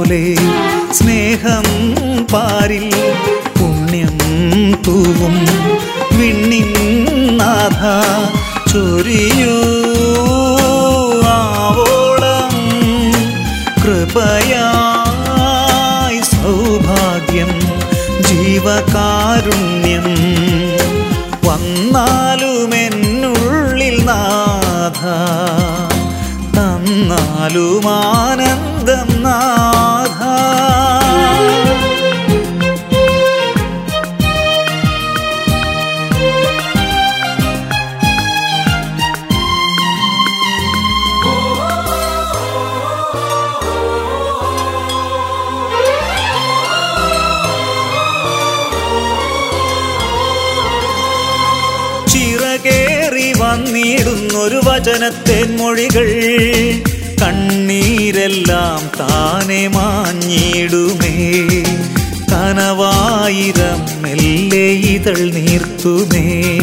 പോലെ സ്നേഹം പാരിൽ പുണ്യം തൂവും വിണ്ണിൻ നാഥ ചൊരിയൂ ആവോളം കൃപയായി സൗഭാഗ്യം ജീവകാരുണ്യം വന്നാലുമെന്നുള്ളിൽ നാഥ തന്നാലും ആനന്ദം നാഥ ചിറകേറി വന്നിടുന്നൊരു വചനത്തേൻ മൊഴികൾ കണ്ണീരെല്ലാം താനെ മാഞ്ഞിടുമേ കനവായിരം മെല്ലെ ഇതൾ നീർത്തുമേ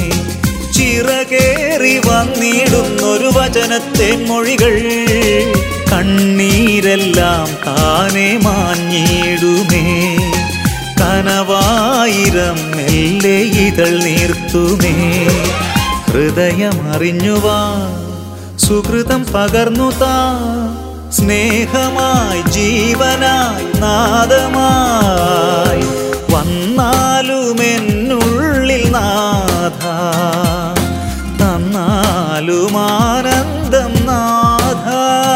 ചിറകേറി വന്നിടുന്നൊരു വചനത്തേൻ മൊഴികൾ കണ്ണീരെല്ലാം താനെ മാഞ്ഞിടുമേ കനവായിരം മെല്ലെ ഇതൾ നീർത്തുമേ ഹൃദയമറിഞ്ഞുവാ സുഹൃതം പകർന്നു താ സ്നേഹമായി ജീവനായി നാദമായി വന്നാലുമെന്നുള്ളിൽ നാഥ തന്നാലും ആനന്ദം നാഥ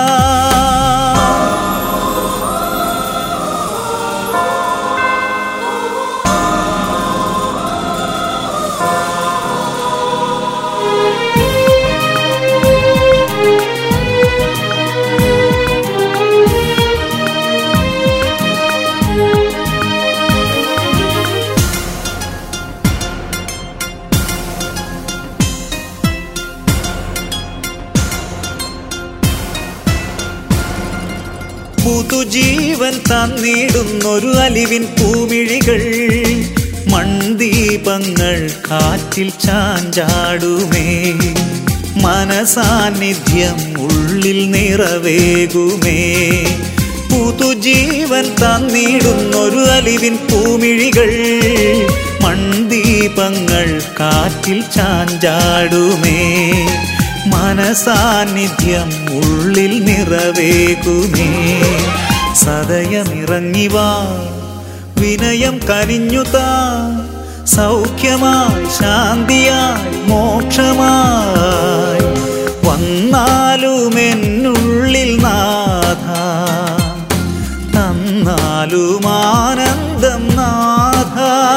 പുതുജീവൻ തന്നിടുന്നൊരു അലിവിൻ പൂമിഴികൾ മൺദീപങ്ങൾ കാറ്റിൽ ചാഞ്ചാടുമേ മനസാന്നിധ്യം ഉള്ളിൽ നിറവേകുമേ പുതുജീവൻ തന്നിടുന്നൊരു അലിവിൻ പൂമിഴികൾ മൺദീപങ്ങൾ കാറ്റിൽ ചാഞ്ചാടുമേ മനസാന്നിധ്യം ഉള്ളിൽ നിറവേകുമേ സദയമിറങ്ങിവാ വിനയം കനിഞ്ഞുതാ സൗഖ്യമായി ശാന്തിയായി മോക്ഷമായി വന്നാലുമെന്നുള്ളിൽ നാഥ തന്നാലും ആനന്ദം നാഥ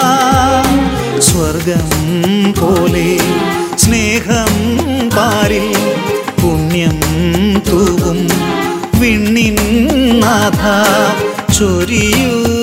സ്വർഗം പോലെ സ്നേഹം പാരിൽ പുണ്യം തൂവും വിണ്ണിൻ നാഥ ചൊരിയൂ